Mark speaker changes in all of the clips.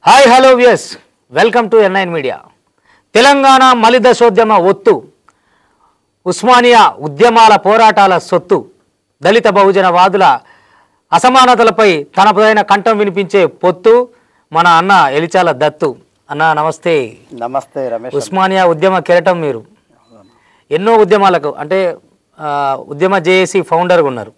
Speaker 1: Hi hello views welcome to ఎన్ఐన్ media Telangana మలిదశోద్యమ ఒత్తు ఉస్మానియా ఉద్యమాల పోరాటాల సొత్తు దళిత బహుజన వాదుల అసమానతలపై తనపైన కంఠం వినిపించే పొత్తు మన అన్న ఎలిచాల దత్తు అన్న నమస్తే
Speaker 2: నమస్తే రమేష్
Speaker 1: ఉస్మానియా ఉద్యమ కెరటం మీరు ఎన్నో ఉద్యమాలకు అంటే ఆ, ఉద్యమ జేఏసీ ఫౌండర్గా ఉన్నారు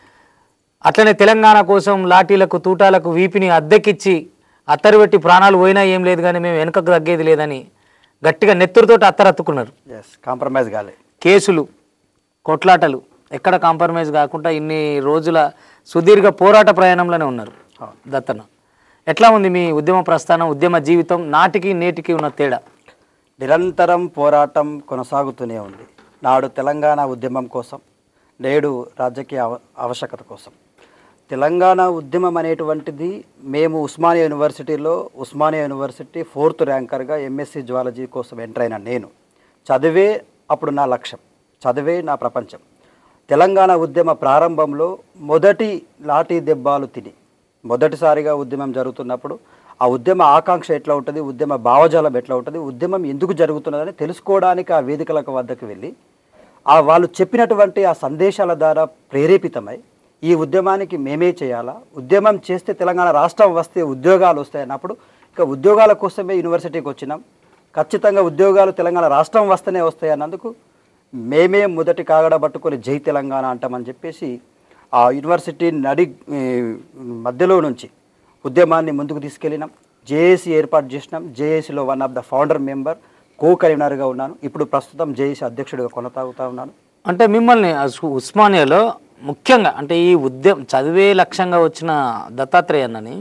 Speaker 1: అట్లనే తెలంగాణ కోసం లాఠీలకు తూటాలకు వీపిని అద్దెకిచ్చి అత్తరుపెట్టి ప్రాణాలు పోయినా ఏం లేదు కానీ మేము వెనుకకు తగ్గేది లేదని గట్టిగా నెత్తురుతోటి అత్తరత్తుకున్నారు
Speaker 2: ఎస్ కాంప్రమైజ్ కాలే
Speaker 1: కేసులు కొట్లాటలు ఎక్కడ కాంప్రమైజ్ కాకుండా ఇన్ని రోజుల సుదీర్ఘ పోరాట ప్రయాణంలోనే ఉన్నారు దత్తన ఎట్లా ఉంది మీ ఉద్యమ ప్రస్థానం ఉద్యమ జీవితం నాటికి నేటికి ఉన్న తేడా
Speaker 2: నిరంతరం పోరాటం కొనసాగుతూనే ఉంది నాడు తెలంగాణ ఉద్యమం కోసం నేడు రాజకీయ ఆవ ఆవశ్యకత కోసం తెలంగాణ ఉద్యమం అనేటువంటిది మేము ఉస్మానియా యూనివర్సిటీలో ఉస్మానియా యూనివర్సిటీ ఫోర్త్ ర్యాంకర్గా ఎంఎస్సి జువాలజీ కోసం ఎంటర్ అయిన నేను చదివే అప్పుడు నా లక్ష్యం చదివే నా ప్రపంచం తెలంగాణ ఉద్యమ ప్రారంభంలో మొదటి లాఠీ దెబ్బాలు తిని మొదటిసారిగా ఉద్యమం జరుగుతున్నప్పుడు ఆ ఉద్యమ ఆకాంక్ష ఎట్లా ఉంటుంది ఉద్యమ భావజాలం ఎట్లా ఉంటుంది ఉద్యమం ఎందుకు జరుగుతున్నదని తెలుసుకోవడానికి ఆ వేదికలకు వద్దకు వెళ్ళి ఆ వాళ్ళు చెప్పినటువంటి ఆ సందేశాల ద్వారా ప్రేరేపితమై ఈ ఉద్యమానికి మేమే చేయాలా ఉద్యమం చేస్తే తెలంగాణ రాష్ట్రం వస్తే ఉద్యోగాలు వస్తాయి అన్నప్పుడు ఇక ఉద్యోగాల కోసమే యూనివర్సిటీకి వచ్చినాం ఖచ్చితంగా ఉద్యోగాలు తెలంగాణ రాష్ట్రం వస్తేనే వస్తాయి అన్నందుకు మేమే మొదటి కాగడ పట్టుకొని జై తెలంగాణ అంటామని చెప్పేసి ఆ యూనివర్సిటీ నడి ఈ, మధ్యలో నుంచి ఉద్యమాన్ని ముందుకు తీసుకెళ్ళినాం జేఏసీ ఏర్పాటు చేసినాం జేఏసీలో one of the founder member co కన్వీనర్గా ఉన్నాను ఇప్పుడు ప్రస్తుతం జేఏసీ అధ్యక్షుడిగా కొనసాగుతా ఉన్నాను
Speaker 1: అంటే మిమ్మల్ని ఉస్- ఉస్మానియాలో ముఖ్యంగా అంటే ఈ ఉద్యమం చదివే లక్ష్యంగా వచ్చిన దత్తాత్రేయ అన్నని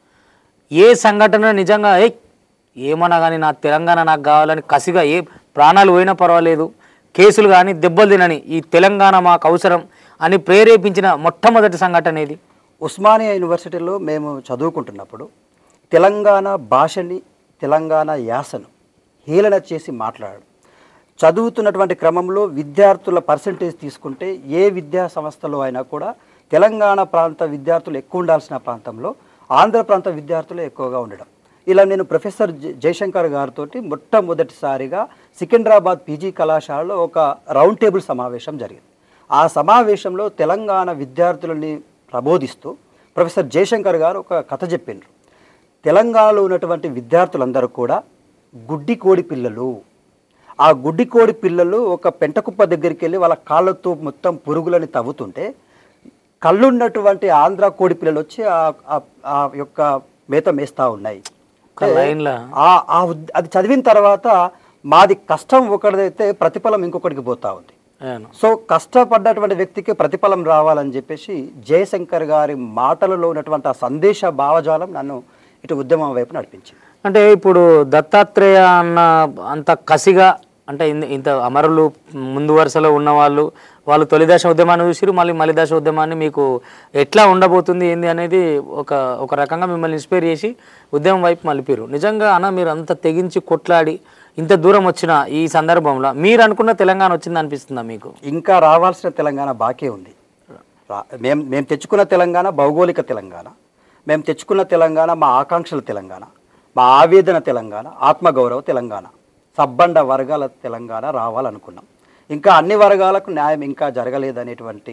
Speaker 1: ఏ సంఘటన నిజంగా ఏ ఏమన్నా కానీ నా తెలంగాణ నాకు కావాలని కసిగా ఏ ప్రాణాలు పోయినా పర్వాలేదు కేసులు కానీ దెబ్బలు తినని ఈ తెలంగాణ మాకు అవసరం అని ప్రేరేపించిన మొట్టమొదటి సంఘటన ఏది
Speaker 2: ఉస్మానియా యూనివర్సిటీలో మేము చదువుకుంటున్నప్పుడు తెలంగాణ భాషని తెలంగాణ యాసను హేళన చేసి మాట్లాడాడు చదువుతున్నటువంటి క్రమంలో విద్యార్థుల పర్సంటేజ్ తీసుకుంటే ఏ విద్యా సంస్థలో అయినా కూడా తెలంగాణ ప్రాంత విద్యార్థులు ఎక్కువ ఉండాల్సిన ప్రాంతంలో ఆంధ్ర ప్రాంత విద్యార్థులు ఎక్కువగా ఉండడం ఇలా నేను ప్రొఫెసర్ జ- జయశంకర్ గారితో మొట్టమొదటిసారిగా సికింద్రాబాద్ పీజీ కళాశాలలో ఒక రౌండ్ టేబుల్ సమావేశం జరిగింది ఆ సమావేశంలో తెలంగాణ విద్యార్థులని ప్రబోధిస్తూ ప్రొఫెసర్ జయశంకర్ గారు ఒక కథ చెప్పిండ్రు తెలంగాణలో ఉన్నటువంటి విద్యార్థులందరూ కూడా గుడ్డి కోడి పిల్లలు ఆ గుడ్డి కోడి పిల్లలు ఒక పెంటకుప్ప దగ్గరికి వెళ్ళి వాళ్ళ కాళ్ళతో మొత్తం పురుగులని తవ్వుతుంటే కళ్ళున్నటువంటి ఆంధ్ర కోడి పిల్లలు వచ్చి ఆ- ఆ- ఆ యొక్క మేత మేస్తా ఉన్నాయి
Speaker 1: ఒక లైన్లో
Speaker 2: ఆ ఆ ఉద్- అది చదివిన తర్వాత మాది కష్టం ఒకటిదైతే ప్రతిఫలం ఇంకొకటికి పోతా ఉంది
Speaker 1: అవును.
Speaker 2: సో కష్టపడ్డటువంటి వ్యక్తికి ప్రతిఫలం రావాలని చెప్పేసి జయశంకర్ గారి మాటలలో ఉన్నటువంటి ఆ సందేశ భావజాలం నన్ను ఇటు ఉద్యమం వైపు నడిపించింది
Speaker 1: అంటే ఇప్పుడు దత్తాత్రేయ అన్న అంత కసిగా అంటే ఇన్- ఇంత అమరులు ముందు వరుసలో ఉన్నవాళ్ళు వాళ్ళు తొలిదశ ఉద్యమాన్ని చూసిరు మళ్ళీ మలిదశ ఉద్యమాన్ని మీకు ఎట్లా ఉండబోతుంది ఏంది అనేది ఒక ఒక రకంగా మిమ్మల్ని ఇన్స్పైర్ చేసి ఉద్యమం వైపు మలిపారు నిజంగా అన్న మీరు అంత తెగించి కొట్లాడి ఇంత దూరం వచ్చిన ఈ సందర్భంలో మీరు అనుకున్న తెలంగాణ వచ్చింది అనిపిస్తుందా మీకు
Speaker 2: ఇంకా రావాల్సిన తెలంగాణ బాకీ ఉంది రా- మేము మేము తెచ్చుకున్న తెలంగాణ భౌగోళిక తెలంగాణ మేము తెచ్చుకున్న తెలంగాణ మా ఆకాంక్షల తెలంగాణ మా ఆవేదన తెలంగాణ ఆత్మగౌరవ తెలంగాణ సబ్బండ వర్గాల తెలంగాణ రావాలనుకున్నాం ఇంకా అన్ని వర్గాలకు న్యాయం ఇంకా జరగలేదనేటువంటి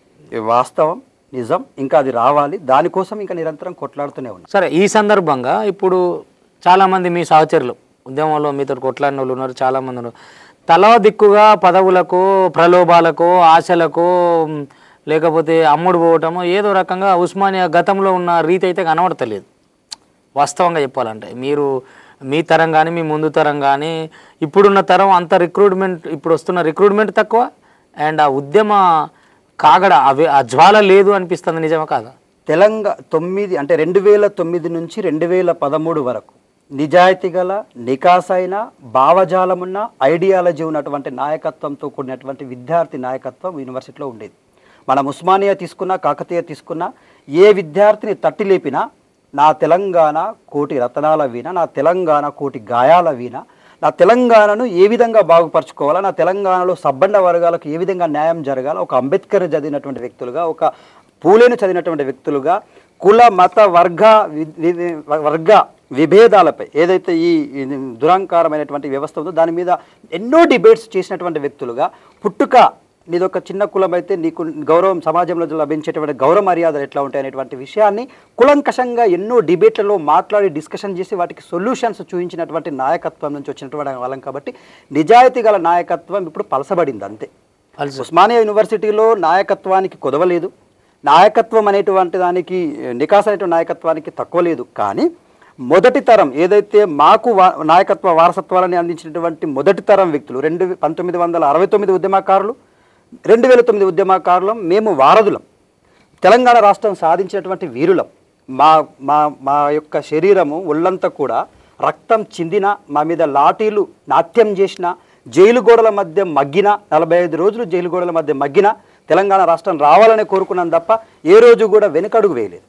Speaker 2: వాస్తవం నిజం ఇంకా అది రావాలి దానికోసం ఇంకా నిరంతరం కొట్లాడుతూనే ఉన్నాం
Speaker 1: సరే ఈ సందర్భంగా ఇప్పుడు చాలామంది మీ సహచరులు ఉద్యమంలో మీతో కొట్లాడిన వాళ్ళు ఉన్నారు చాలామంది ఉన్నారు తల దిక్కుగా పదవులకు ప్రలోభాలకు ఆశలకు మ్, లేకపోతే అమ్ముడు పోవటము ఏదో రకంగా ఉస్మానియా గతంలో ఉన్న రీతి అయితే కనబడతలేదు వాస్తవంగా చెప్పాలంటే మీరు మీ తరం కానీ మీ ముందు తరం కానీ ఇప్పుడున్న తరం అంత రిక్రూట్మెంట్ ఇప్పుడు వస్తున్న రిక్రూట్మెంట్ తక్కువ అండ్ ఆ ఉద్యమ కాగడ అవి ఆ జ్వాల లేదు అనిపిస్తుంది నిజమా కాదా
Speaker 2: తెలంగాణ తొమ్మిది అంటే రెండు వేల తొమ్మిది నుంచి రెండు వేల పదమూడు వరకు నిజాయితీ గల నికాసైన భావజాలమున్న ఐడియాలజీ ఉన్నటువంటి నాయకత్వంతో కూడినటువంటి విద్యార్థి నాయకత్వం యూనివర్సిటీలో ఉండేది మనం ఉస్మానియా తీసుకున్నా కాకతీయ తీసుకున్నా ఏ విద్యార్థిని తట్టి లేపినా నా తెలంగాణ కోటి రతనాల వీణ నా తెలంగాణ కోటి గాయాల వీణ నా తెలంగాణను ఏ విధంగా బాగుపరచుకోవాలా నా తెలంగాణలో సబ్బండ వర్గాలకు ఏ విధంగా న్యాయం జరగాల ఒక అంబేద్కర్ చదివినటువంటి వ్యక్తులుగా ఒక పూలేను చదివినటువంటి వ్యక్తులుగా కుల మత వర్గ వి- వి- వర్గ విభేదాలపై ఏదైతే ఈ ఈ దురాంకారమైనటువంటి వ్యవస్థ ఉందో దాని మీద ఎన్నో డిబేట్స్ చేసినటువంటి వ్యక్తులుగా పుట్టుక నీది ఒక చిన్న కులం అయితే నీకు గౌరవం సమాజంలో లభించేటువంటి గౌరవ మర్యాదలు ఎట్లా ఉంటాయి అనేటువంటి విషయాన్ని కులంకషంగా ఎన్నో డిబేట్లలో మాట్లాడి డిస్కషన్ చేసి వాటికి సొల్యూషన్స్ చూపించినటువంటి నాయకత్వం నుంచి వచ్చినటువంటి వాళ్ళం కాబట్టి నిజాయితీ గల నాయకత్వం ఇప్పుడు పలసబడింది అంతే
Speaker 1: పలస-
Speaker 2: ఉస్మానియా యూనివర్సిటీలో నాయకత్వానికి కుదవలేదు నాయకత్వం అనేటువంటి దానికి నికాస్ అనేటువంటి నాయకత్వానికి తక్కువ లేదు కానీ మొదటి తరం ఏదైతే మాకు వా నాయకత్వ వారసత్వాలని అందించినటువంటి మొదటి తరం వ్యక్తులు రెండు పంతొమ్మిది వందల అరవై తొమ్మిది ఉద్యమకారులు రెండు వేల తొమ్మిది ఉద్యమకారులం మేము వారధులం తెలంగాణ రాష్ట్రం సాధించినటువంటి వీరులం మా మా మా యొక్క శరీరము ఒళ్ళంతా కూడా రక్తం చిందిన మా మీద లాఠీలు నాట్యం చేసిన జైలు గోడల మధ్య మగ్గిన నలభై ఐదు రోజులు జైలు గోడల మధ్య మగ్గిన తెలంగాణ రాష్ట్రం రావాలని కోరుకున్నాం తప్ప ఏ రోజు కూడా వెనుకడుగు వేయలేదు